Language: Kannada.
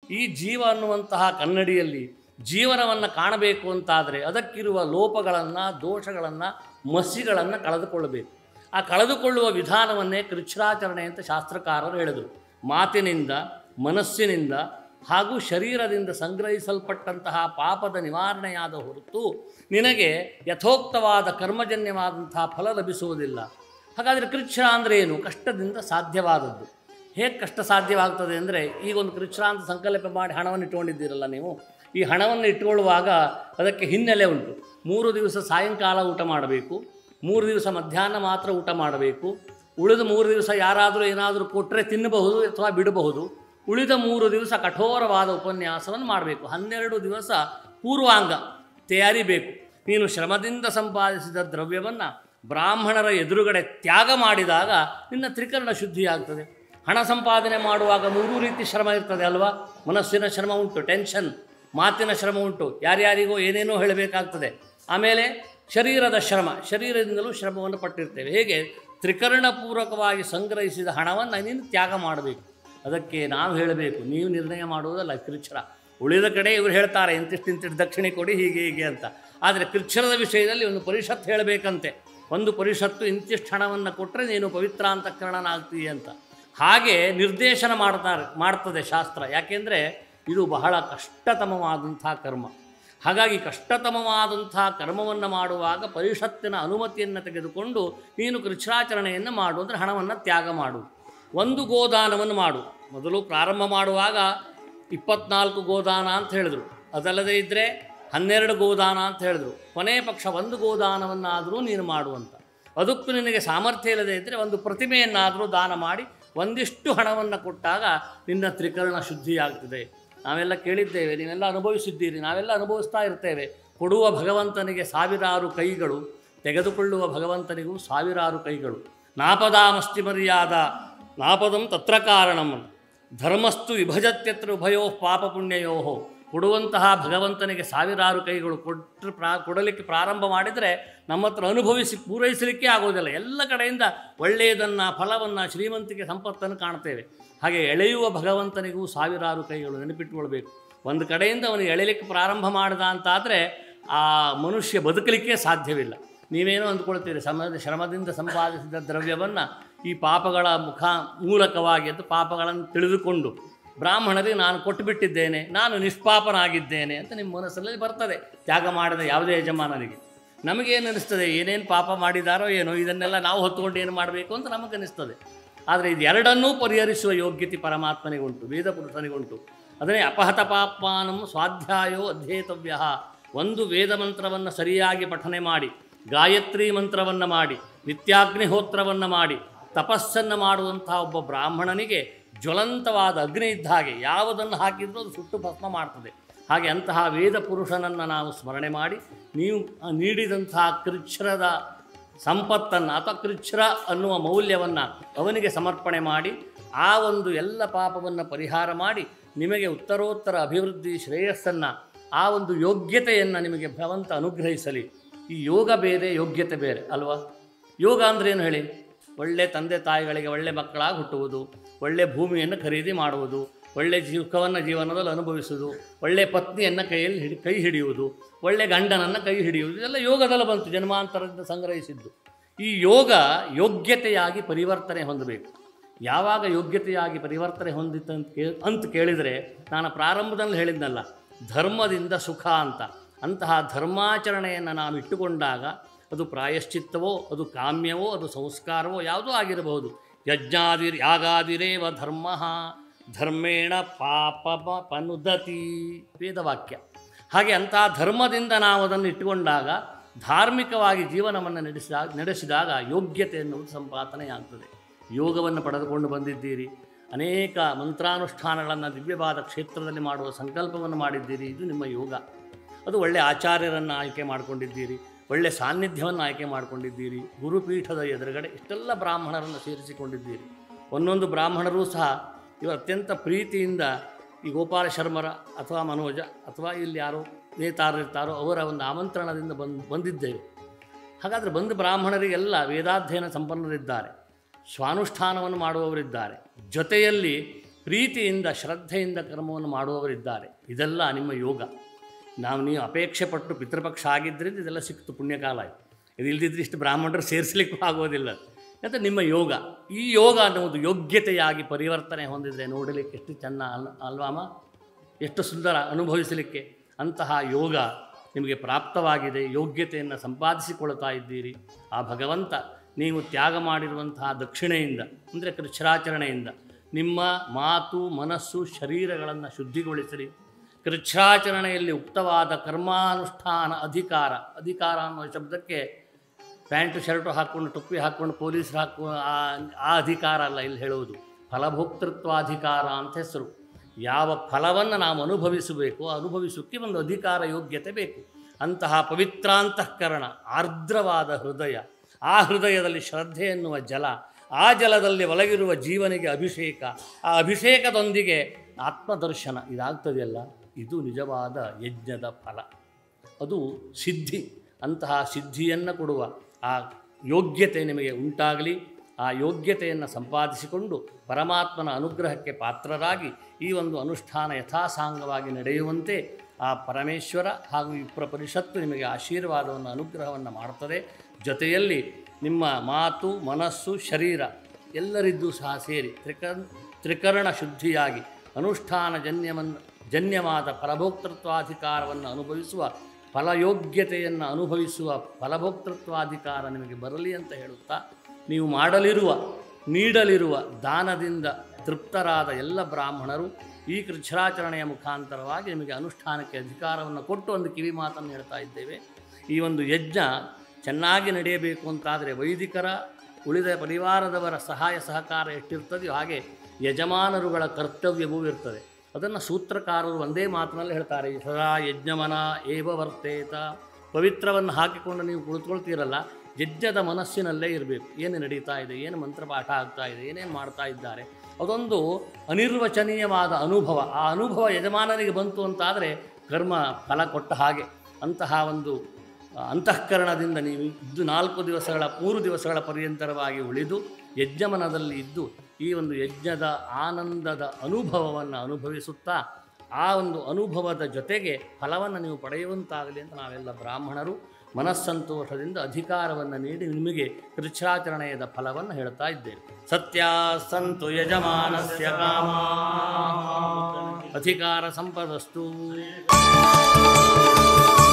ಈ ಜೀವ ಅನ್ನುವಂತಹ ಕನ್ನಡಿಯಲ್ಲಿ ಜೀವನವನ್ನು ಕಾಣಬೇಕು ಅಂತಾದರೆ ಅದಕ್ಕಿರುವ ಲೋಪಗಳನ್ನು ದೋಷಗಳನ್ನು ಮಸಿಗಳನ್ನು ಕಳೆದುಕೊಳ್ಳಬೇಕು ಆ ಕಳೆದುಕೊಳ್ಳುವ ವಿಧಾನವನ್ನೇ ಕೃಚ್ಛ್ರಾಚರಣೆ ಅಂತ ಶಾಸ್ತ್ರಕಾರರು ಹೇಳಿದರು ಮಾತಿನಿಂದ ಮನಸ್ಸಿನಿಂದ ಹಾಗೂ ಶರೀರದಿಂದ ಸಂಗ್ರಹಿಸಲ್ಪಟ್ಟಂತಹ ಪಾಪದ ನಿವಾರಣೆಯಾದ ಹೊರತು ನಿನಗೆ ಯಥೋಕ್ತವಾದ ಕರ್ಮಜನ್ಯವಾದಂತಹ ಫಲ ಲಭಿಸುವುದಿಲ್ಲ ಹಾಗಾದರೆ ಕೃಚ್ಛ್ರ ಅಂದರೆ ಏನು ಕಷ್ಟದಿಂದ ಸಾಧ್ಯವಾದದ್ದು ಹೇಗೆ ಕಷ್ಟ ಸಾಧ್ಯವಾಗ್ತದೆ ಅಂದರೆ ಈಗ ಒಂದು ಕೃಚ್ಛ್ರ ಅಂತ ಸಂಕಲ್ಪ ಮಾಡಿ ಹಣವನ್ನು ಇಟ್ಕೊಂಡಿದ್ದೀರಲ್ಲ ನೀವು ಈ ಹಣವನ್ನು ಇಟ್ಕೊಳ್ಳುವಾಗ ಅದಕ್ಕೆ ಹಿನ್ನೆಲೆ ಉಂಟು ಮೂರು ದಿವಸ ಸಾಯಂಕಾಲ ಊಟ ಮಾಡಬೇಕು ಮೂರು ದಿವಸ ಮಧ್ಯಾಹ್ನ ಮಾತ್ರ ಊಟ ಮಾಡಬೇಕು ಉಳಿದ ಮೂರು ದಿವಸ ಯಾರಾದರೂ ಏನಾದರೂ ಕೊಟ್ಟರೆ ತಿನ್ನಬಹುದು ಅಥವಾ ಬಿಡಬಹುದು ಉಳಿದ ಮೂರು ದಿವಸ ಕಠೋರವಾದ ಉಪನ್ಯಾಸವನ್ನು ಮಾಡಬೇಕು ಹನ್ನೆರಡು ದಿವಸ ಪೂರ್ವಾಂಗ ತಯಾರಿ ಬೇಕು ನೀನು ಶ್ರಮದಿಂದ ಸಂಪಾದಿಸಿದ ದ್ರವ್ಯವನ್ನು ಬ್ರಾಹ್ಮಣರ ಎದುರುಗಡೆ ತ್ಯಾಗ ಮಾಡಿದಾಗ ನಿನ್ನ ತ್ರಿಕರಣ ಶುದ್ಧಿಯಾಗ್ತದೆ ಹಣ ಸಂಪಾದನೆ ಮಾಡುವಾಗ ಮೂರೂ ರೀತಿ ಶ್ರಮ ಇರ್ತದೆ ಅಲ್ವಾ ಮನಸ್ಸಿನ ಶ್ರಮ ಉಂಟು ಟೆನ್ಷನ್ ಮಾತಿನ ಶ್ರಮ ಉಂಟು ಯಾರ್ಯಾರಿಗೋ ಏನೇನೋ ಹೇಳಬೇಕಾಗ್ತದೆ ಆಮೇಲೆ ಶರೀರದ ಶ್ರಮ ಶರೀರದಿಂದಲೂ ಶ್ರಮವನ್ನು ಪಟ್ಟಿರ್ತೇವೆ ಹೇಗೆ ತ್ರಿಕರಣಪೂರ್ವಕವಾಗಿ ಸಂಗ್ರಹಿಸಿದ ಹಣವನ್ನು ನೀನು ತ್ಯಾಗ ಮಾಡಬೇಕು ಅದಕ್ಕೆ ನಾವು ಹೇಳಬೇಕು ನೀವು ನಿರ್ಣಯ ಮಾಡುವುದಲ್ಲ ಕೃಚ್ಛ್ರ ಉಳಿದ ಕಡೆ ಇವರು ಹೇಳ್ತಾರೆ ಇಂತಿಷ್ಟು ಇಂತಿಷ್ಟು ದಕ್ಷಿಣೆ ಕೊಡಿ ಹೀಗೆ ಹೀಗೆ ಅಂತ ಆದರೆ ಕೃಚ್ಛ್ರದ ವಿಷಯದಲ್ಲಿ ಒಂದು ಪರಿಷತ್ ಹೇಳಬೇಕಂತೆ ಒಂದು ಪರಿಷತ್ತು ಇಂತಿಷ್ಟು ಹಣವನ್ನು ಕೊಟ್ಟರೆ ನೀನು ಪವಿತ್ರ ಅಂತಃಕರಣನಾಗ್ತೀಯ ಅಂತ ಹಾಗೆ ನಿರ್ದೇಶನ ಮಾಡ್ತಾರೆ ಮಾಡ್ತದೆ ಶಾಸ್ತ್ರ ಯಾಕೆಂದರೆ ಇದು ಬಹಳ ಕಷ್ಟತಮವಾದಂಥ ಕರ್ಮ ಹಾಗಾಗಿ ಕಷ್ಟತಮವಾದಂಥ ಕರ್ಮವನ್ನು ಮಾಡುವಾಗ ಪರಿಷತ್ತಿನ ಅನುಮತಿಯನ್ನು ತೆಗೆದುಕೊಂಡು ನೀನು ಕೃಚ್ಛಾಚರಣೆಯನ್ನು ಮಾಡು ಅಂದರೆ ಹಣವನ್ನು ತ್ಯಾಗ ಮಾಡು ಒಂದು ಗೋದಾನವನ್ನು ಮಾಡು ಮೊದಲು ಪ್ರಾರಂಭ ಮಾಡುವಾಗ ಇಪ್ಪತ್ನಾಲ್ಕು ಗೋದಾನ ಅಂತ ಹೇಳಿದರು ಅದಲ್ಲದೆ ಇದ್ದರೆ ಹನ್ನೆರಡು ಗೋದಾನ ಅಂತ ಹೇಳಿದರು ಕೊನೆಯ ಪಕ್ಷ ಒಂದು ಗೋದಾನವನ್ನಾದರೂ ನೀನು ಮಾಡುವಂತ ಅದಕ್ಕೂ ನಿನಗೆ ಸಾಮರ್ಥ್ಯ ಇಲ್ಲದೆ ಇದ್ದರೆ ಒಂದು ಪ್ರತಿಮೆಯನ್ನಾದರೂ ದಾನ ಮಾಡಿ ಒಂದಿಷ್ಟು ಹಣವನ್ನು ಕೊಟ್ಟಾಗ ನಿನ್ನ ತ್ರಿಕರಣ ಶುದ್ಧಿಯಾಗ್ತದೆ ನಾವೆಲ್ಲ ಕೇಳಿದ್ದೇವೆ ನೀವೆಲ್ಲ ಅನುಭವಿಸಿದ್ದೀರಿ ನಾವೆಲ್ಲ ಅನುಭವಿಸ್ತಾ ಇರ್ತೇವೆ ಕೊಡುವ ಭಗವಂತನಿಗೆ ಸಾವಿರಾರು ಕೈಗಳು ತೆಗೆದುಕೊಳ್ಳುವ ಭಗವಂತನಿಗೂ ಸಾವಿರಾರು ಕೈಗಳು ನಾಪದಾಮಸ್ತಿ ಮರ್ಯಾದ ನಾಪದಂ ತತ್ರ ಕಾರಣಂ ಧರ್ಮಸ್ತು ವಿಭಜತ್ಯತ್ರ ಉಭಯೋ ಪಾಪ ಪುಣ್ಯಯೋ ಕೊಡುವಂತಹ ಭಗವಂತನಿಗೆ ಸಾವಿರಾರು ಕೈಗಳು ಕೊಟ್ಟರು ಪ್ರಾ ಕೊಡಲಿಕ್ಕೆ ಪ್ರಾರಂಭ ಮಾಡಿದರೆ ನಮ್ಮ ಹತ್ರ ಅನುಭವಿಸಿ ಪೂರೈಸಲಿಕ್ಕೆ ಆಗೋದಿಲ್ಲ ಎಲ್ಲ ಕಡೆಯಿಂದ ಒಳ್ಳೆಯದನ್ನು ಫಲವನ್ನು ಶ್ರೀಮಂತಿಕೆ ಸಂಪತ್ತನ್ನು ಕಾಣ್ತೇವೆ ಹಾಗೆ ಎಳೆಯುವ ಭಗವಂತನಿಗೂ ಸಾವಿರಾರು ಕೈಗಳು ನೆನಪಿಟ್ಟುಕೊಳ್ಬೇಕು ಒಂದು ಕಡೆಯಿಂದ ಅವನು ಎಳೆಯಲಿಕ್ಕೆ ಪ್ರಾರಂಭ ಮಾಡಿದ ಅಂತಾದರೆ ಆ ಮನುಷ್ಯ ಬದುಕಲಿಕ್ಕೆ ಸಾಧ್ಯವಿಲ್ಲ ನೀವೇನೋ ಅಂದ್ಕೊಳ್ತೀರಿ ಸಮದ ಶ್ರಮದಿಂದ ಸಂಪಾದಿಸಿದ ದ್ರವ್ಯವನ್ನು ಈ ಪಾಪಗಳ ಮುಖ ಮೂಲಕವಾಗಿ ಅಂತ ಪಾಪಗಳನ್ನು ತಿಳಿದುಕೊಂಡು ಬ್ರಾಹ್ಮಣರಿಗೆ ನಾನು ಕೊಟ್ಟುಬಿಟ್ಟಿದ್ದೇನೆ ನಾನು ನಿಷ್ಪಾಪನಾಗಿದ್ದೇನೆ ಅಂತ ನಿಮ್ಮ ಮನಸ್ಸಲ್ಲಿ ಬರ್ತದೆ ತ್ಯಾಗ ಮಾಡಿದ ಯಾವುದೇ ಯಜಮಾನನಿಗೆ ನಮಗೇನು ಅನಿಸ್ತದೆ ಏನೇನು ಪಾಪ ಮಾಡಿದಾರೋ ಏನೋ ಇದನ್ನೆಲ್ಲ ನಾವು ಹೊತ್ತುಕೊಂಡು ಏನು ಮಾಡಬೇಕು ಅಂತ ನಮಗನಿಸ್ತದೆ ಆದರೆ ಇದು ಎರಡನ್ನೂ ಪರಿಹರಿಸುವ ಯೋಗ್ಯತೆ ಪರಮಾತ್ಮನಿಗುಂಟು ವೇದ ಪುರುಷನಿಗುಂಟು ಅದನ್ನೇ ಅಪಹತ ಪಾಪಾನಂ ಸ್ವಾಧ್ಯಾಯೋ ಅಧ್ಯೇತವ್ಯ ಒಂದು ವೇದ ಮಂತ್ರವನ್ನು ಸರಿಯಾಗಿ ಪಠನೆ ಮಾಡಿ ಗಾಯತ್ರಿ ಮಂತ್ರವನ್ನು ಮಾಡಿ ನಿತ್ಯಾಗ್ನಿಹೋತ್ರವನ್ನು ಮಾಡಿ ತಪಸ್ಸನ್ನು ಮಾಡುವಂತಹ ಒಬ್ಬ ಬ್ರಾಹ್ಮಣನಿಗೆ ಜ್ವಲಂತವಾದ ಅಗ್ನಿ ಇದ್ದ ಹಾಗೆ ಯಾವುದನ್ನು ಹಾಕಿದ್ರೂ ಅದು ಸುಟ್ಟು ಭಸ್ಮ ಮಾಡ್ತದೆ ಹಾಗೆ ಅಂತಹ ವೇದ ಪುರುಷನನ್ನು ನಾವು ಸ್ಮರಣೆ ಮಾಡಿ ನೀವು ನೀಡಿದಂತಹ ಕೃಚ್ಛ್ರದ ಸಂಪತ್ತನ್ನು ಅಥವಾ ಕೃಚ್ಛ್ರ ಅನ್ನುವ ಮೌಲ್ಯವನ್ನು ಅವನಿಗೆ ಸಮರ್ಪಣೆ ಮಾಡಿ ಆ ಒಂದು ಎಲ್ಲ ಪಾಪವನ್ನು ಪರಿಹಾರ ಮಾಡಿ ನಿಮಗೆ ಉತ್ತರೋತ್ತರ ಅಭಿವೃದ್ಧಿ ಶ್ರೇಯಸ್ಸನ್ನು ಆ ಒಂದು ಯೋಗ್ಯತೆಯನ್ನು ನಿಮಗೆ ಭಗವಂತ ಅನುಗ್ರಹಿಸಲಿ ಈ ಯೋಗ ಬೇರೆ ಯೋಗ್ಯತೆ ಬೇರೆ ಅಲ್ವಾ ಯೋಗ ಅಂದ್ರೆ ಏನು ಹೇಳಿ ಒಳ್ಳೆ ತಂದೆ ತಾಯಿಗಳಿಗೆ ಒಳ್ಳೆ ಮಕ್ಕಳಾಗಿ ಹುಟ್ಟುವುದು ಒಳ್ಳೆ ಭೂಮಿಯನ್ನು ಖರೀದಿ ಮಾಡುವುದು ಒಳ್ಳೆ ಸುಖವನ್ನು ಜೀವನದಲ್ಲಿ ಅನುಭವಿಸುವುದು ಒಳ್ಳೆ ಪತ್ನಿಯನ್ನು ಕೈಯಲ್ಲಿ ಹಿಡಿ ಕೈ ಹಿಡಿಯುವುದು ಒಳ್ಳೆ ಗಂಡನನ್ನು ಕೈ ಹಿಡಿಯುವುದು ಇದೆಲ್ಲ ಯೋಗದಲ್ಲಿ ಬಂತು ಜನ್ಮಾಂತರದಿಂದ ಸಂಗ್ರಹಿಸಿದ್ದು ಈ ಯೋಗ ಯೋಗ್ಯತೆಯಾಗಿ ಪರಿವರ್ತನೆ ಹೊಂದಬೇಕು ಯಾವಾಗ ಯೋಗ್ಯತೆಯಾಗಿ ಪರಿವರ್ತನೆ ಹೊಂದಿತ್ತು ಅಂತ ಕೇ ಅಂತ ಕೇಳಿದರೆ ನಾನು ಪ್ರಾರಂಭದಲ್ಲಿ ಹೇಳಿದ್ನಲ್ಲ ಧರ್ಮದಿಂದ ಸುಖ ಅಂತ ಅಂತಹ ಧರ್ಮಾಚರಣೆಯನ್ನು ನಾವು ಇಟ್ಟುಕೊಂಡಾಗ ಅದು ಪ್ರಾಯಶ್ಚಿತ್ತವೋ ಅದು ಕಾಮ್ಯವೋ ಅದು ಸಂಸ್ಕಾರವೋ ಯಾವುದೋ ಆಗಿರಬಹುದು ಯಜ್ಞಾದಿರ್ ಯಾಗಾದಿರೇವ ಧರ್ಮ ಧರ್ಮೇಣ ಪಾಪ ಪನುದತಿ ವೇದವಾಕ್ಯ ಹಾಗೆ ಅಂತಹ ಧರ್ಮದಿಂದ ನಾವು ಅದನ್ನು ಇಟ್ಟುಕೊಂಡಾಗ ಧಾರ್ಮಿಕವಾಗಿ ಜೀವನವನ್ನು ನಡೆಸಿದಾಗ ನಡೆಸಿದಾಗ ಯೋಗ್ಯತೆ ಎನ್ನುವುದು ಸಂಪಾದನೆಯಾಗ್ತದೆ ಯೋಗವನ್ನು ಪಡೆದುಕೊಂಡು ಬಂದಿದ್ದೀರಿ ಅನೇಕ ಮಂತ್ರಾನುಷ್ಠಾನಗಳನ್ನು ದಿವ್ಯವಾದ ಕ್ಷೇತ್ರದಲ್ಲಿ ಮಾಡುವ ಸಂಕಲ್ಪವನ್ನು ಮಾಡಿದ್ದೀರಿ ಇದು ನಿಮ್ಮ ಯೋಗ ಅದು ಒಳ್ಳೆಯ ಆಚಾರ್ಯರನ್ನು ಆಯ್ಕೆ ಮಾಡಿಕೊಂಡಿದ್ದೀರಿ ಒಳ್ಳೆಯ ಸಾನ್ನಿಧ್ಯವನ್ನು ಆಯ್ಕೆ ಮಾಡಿಕೊಂಡಿದ್ದೀರಿ ಗುರುಪೀಠದ ಎದುರುಗಡೆ ಇಷ್ಟೆಲ್ಲ ಬ್ರಾಹ್ಮಣರನ್ನು ಸೇರಿಸಿಕೊಂಡಿದ್ದೀರಿ ಒಂದೊಂದು ಬ್ರಾಹ್ಮಣರೂ ಸಹ ಇವರು ಅತ್ಯಂತ ಪ್ರೀತಿಯಿಂದ ಈ ಗೋಪಾಲ ಶರ್ಮರ ಅಥವಾ ಮನೋಜ ಅಥವಾ ಇಲ್ಲಿ ಯಾರೋ ನೇತಾರರಿರ್ತಾರೋ ಅವರ ಒಂದು ಆಮಂತ್ರಣದಿಂದ ಬಂದು ಬಂದಿದ್ದೇವೆ ಹಾಗಾದರೆ ಬಂದು ಬ್ರಾಹ್ಮಣರಿಗೆಲ್ಲ ವೇದಾಧ್ಯಯನ ಸಂಪನ್ನರಿದ್ದಾರೆ ಸ್ವಾನುಷ್ಠಾನವನ್ನು ಮಾಡುವವರಿದ್ದಾರೆ ಜೊತೆಯಲ್ಲಿ ಪ್ರೀತಿಯಿಂದ ಶ್ರದ್ಧೆಯಿಂದ ಕರ್ಮವನ್ನು ಮಾಡುವವರಿದ್ದಾರೆ ಇದೆಲ್ಲ ನಿಮ್ಮ ಯೋಗ ನಾವು ನೀವು ಅಪೇಕ್ಷೆ ಪಟ್ಟು ಪಿತೃಪಕ್ಷ ಆಗಿದ್ದರಿಂದ ಇದೆಲ್ಲ ಸಿಕ್ತು ಪುಣ್ಯಕಾಲ ಆಯಿತು ಇದು ಇಲ್ದಿದ್ರೆ ಇಷ್ಟು ಬ್ರಾಹ್ಮಣರು ಸೇರಿಸಲಿಕ್ಕೂ ಆಗೋದಿಲ್ಲ ಮತ್ತು ನಿಮ್ಮ ಯೋಗ ಈ ಯೋಗ ಅನ್ನುವುದು ಯೋಗ್ಯತೆಯಾಗಿ ಪರಿವರ್ತನೆ ಹೊಂದಿದರೆ ನೋಡಲಿಕ್ಕೆ ಎಷ್ಟು ಚೆನ್ನ ಅಲ್ ಅಲ್ವಾಮ ಎಷ್ಟು ಸುಂದರ ಅನುಭವಿಸಲಿಕ್ಕೆ ಅಂತಹ ಯೋಗ ನಿಮಗೆ ಪ್ರಾಪ್ತವಾಗಿದೆ ಯೋಗ್ಯತೆಯನ್ನು ಸಂಪಾದಿಸಿಕೊಳ್ತಾ ಇದ್ದೀರಿ ಆ ಭಗವಂತ ನೀವು ತ್ಯಾಗ ಮಾಡಿರುವಂತಹ ದಕ್ಷಿಣೆಯಿಂದ ಅಂದರೆ ಕೃಚ್ಛ್ರಾಚರಣೆಯಿಂದ ನಿಮ್ಮ ಮಾತು ಮನಸ್ಸು ಶರೀರಗಳನ್ನು ಶುದ್ಧಿಗೊಳಿಸಿರಿ ಕೃಚ್ಛ್ರಾಚರಣೆಯಲ್ಲಿ ಉಕ್ತವಾದ ಕರ್ಮಾನುಷ್ಠಾನ ಅಧಿಕಾರ ಅಧಿಕಾರ ಅನ್ನುವ ಶಬ್ದಕ್ಕೆ ಪ್ಯಾಂಟು ಶರ್ಟು ಹಾಕ್ಕೊಂಡು ಟೊಪ್ಪಿ ಹಾಕ್ಕೊಂಡು ಪೊಲೀಸರು ಹಾಕುವ ಆ ಆ ಅಧಿಕಾರ ಅಲ್ಲ ಇಲ್ಲಿ ಹೇಳುವುದು ಫಲಭೋಕ್ತೃತ್ವಾಧಿಕಾರ ಅಂತ ಹೆಸರು ಯಾವ ಫಲವನ್ನು ನಾವು ಅನುಭವಿಸಬೇಕು ಅನುಭವಿಸೋಕ್ಕೆ ಒಂದು ಅಧಿಕಾರ ಯೋಗ್ಯತೆ ಬೇಕು ಅಂತಹ ಪವಿತ್ರಾಂತಃಕರಣ ಆರ್ದ್ರವಾದ ಹೃದಯ ಆ ಹೃದಯದಲ್ಲಿ ಶ್ರದ್ಧೆ ಎನ್ನುವ ಜಲ ಆ ಜಲದಲ್ಲಿ ಒಳಗಿರುವ ಜೀವನಿಗೆ ಅಭಿಷೇಕ ಆ ಅಭಿಷೇಕದೊಂದಿಗೆ ಆತ್ಮದರ್ಶನ ಇದಾಗ್ತದೆಯಲ್ಲ ಇದು ನಿಜವಾದ ಯಜ್ಞದ ಫಲ ಅದು ಸಿದ್ಧಿ ಅಂತಹ ಸಿದ್ಧಿಯನ್ನು ಕೊಡುವ ಆ ಯೋಗ್ಯತೆ ನಿಮಗೆ ಉಂಟಾಗಲಿ ಆ ಯೋಗ್ಯತೆಯನ್ನು ಸಂಪಾದಿಸಿಕೊಂಡು ಪರಮಾತ್ಮನ ಅನುಗ್ರಹಕ್ಕೆ ಪಾತ್ರರಾಗಿ ಈ ಒಂದು ಅನುಷ್ಠಾನ ಯಥಾಸಾಂಗವಾಗಿ ನಡೆಯುವಂತೆ ಆ ಪರಮೇಶ್ವರ ಹಾಗೂ ವಿಪ್ರ ಪರಿಷತ್ತು ನಿಮಗೆ ಆಶೀರ್ವಾದವನ್ನು ಅನುಗ್ರಹವನ್ನು ಮಾಡ್ತದೆ ಜೊತೆಯಲ್ಲಿ ನಿಮ್ಮ ಮಾತು ಮನಸ್ಸು ಶರೀರ ಎಲ್ಲರಿದ್ದೂ ಸಹ ಸೇರಿ ತ್ರಿಕರ್ ತ್ರಿಕರಣ ಶುದ್ಧಿಯಾಗಿ ಅನುಷ್ಠಾನ ಜನ್ಯವನ್ನು ಜನ್ಯವಾದ ಫಲಭೋಕ್ತೃತ್ವಾಧಿಕಾರವನ್ನು ಅನುಭವಿಸುವ ಫಲಯೋಗ್ಯತೆಯನ್ನು ಅನುಭವಿಸುವ ಫಲಭೋಕ್ತೃತ್ವಾಧಿಕಾರ ನಿಮಗೆ ಬರಲಿ ಅಂತ ಹೇಳುತ್ತಾ ನೀವು ಮಾಡಲಿರುವ ನೀಡಲಿರುವ ದಾನದಿಂದ ತೃಪ್ತರಾದ ಎಲ್ಲ ಬ್ರಾಹ್ಮಣರು ಈ ಕೃಚ್ಛ್ರಾಚರಣೆಯ ಮುಖಾಂತರವಾಗಿ ನಿಮಗೆ ಅನುಷ್ಠಾನಕ್ಕೆ ಅಧಿಕಾರವನ್ನು ಕೊಟ್ಟು ಒಂದು ಕಿವಿ ಮಾತನ್ನು ಹೇಳ್ತಾ ಇದ್ದೇವೆ ಈ ಒಂದು ಯಜ್ಞ ಚೆನ್ನಾಗಿ ನಡೆಯಬೇಕು ಅಂತಾದರೆ ವೈದಿಕರ ಉಳಿದ ಪರಿವಾರದವರ ಸಹಾಯ ಸಹಕಾರ ಎಷ್ಟಿರ್ತದೆಯೋ ಹಾಗೆ ಯಜಮಾನರುಗಳ ಕರ್ತವ್ಯವೂ ಇರ್ತದೆ ಅದನ್ನು ಸೂತ್ರಕಾರರು ಒಂದೇ ಮಾತಿನಲ್ಲಿ ಹೇಳ್ತಾರೆ ಸದಾ ಯಜ್ಞಮನ ಏವ ವರ್ತೇತ ಪವಿತ್ರವನ್ನು ಹಾಕಿಕೊಂಡು ನೀವು ಕುಳಿತುಕೊಳ್ತೀರಲ್ಲ ಯಜ್ಞದ ಮನಸ್ಸಿನಲ್ಲೇ ಇರಬೇಕು ಏನು ನಡೀತಾ ಇದೆ ಏನು ಮಂತ್ರಪಾಠ ಆಗ್ತಾ ಇದೆ ಏನೇನು ಮಾಡ್ತಾ ಇದ್ದಾರೆ ಅದೊಂದು ಅನಿರ್ವಚನೀಯವಾದ ಅನುಭವ ಆ ಅನುಭವ ಯಜಮಾನನಿಗೆ ಬಂತು ಅಂತಾದರೆ ಕರ್ಮ ಫಲ ಕೊಟ್ಟ ಹಾಗೆ ಅಂತಹ ಒಂದು ಅಂತಃಕರಣದಿಂದ ನೀವು ಇದ್ದು ನಾಲ್ಕು ದಿವಸಗಳ ಮೂರು ದಿವಸಗಳ ಪರ್ಯಂತರವಾಗಿ ಉಳಿದು ಯಜ್ಞಮನದಲ್ಲಿ ಇದ್ದು ಈ ಒಂದು ಯಜ್ಞದ ಆನಂದದ ಅನುಭವವನ್ನು ಅನುಭವಿಸುತ್ತಾ ಆ ಒಂದು ಅನುಭವದ ಜೊತೆಗೆ ಫಲವನ್ನು ನೀವು ಪಡೆಯುವಂತಾಗಲಿ ಅಂತ ನಾವೆಲ್ಲ ಬ್ರಾಹ್ಮಣರು ಮನಸ್ಸಂತೋಷದಿಂದ ಅಧಿಕಾರವನ್ನು ನೀಡಿ ನಿಮಗೆ ಕೃಚ್ಛಾಚರಣೆಯದ ಫಲವನ್ನು ಹೇಳ್ತಾ ಇದ್ದೇವೆ ಸತ್ಯ ಸಂತು ಯಜಮಾನಸ್ಯ ಕಾಮ ಅಧಿಕಾರ ಸಂಪದಸ್ತು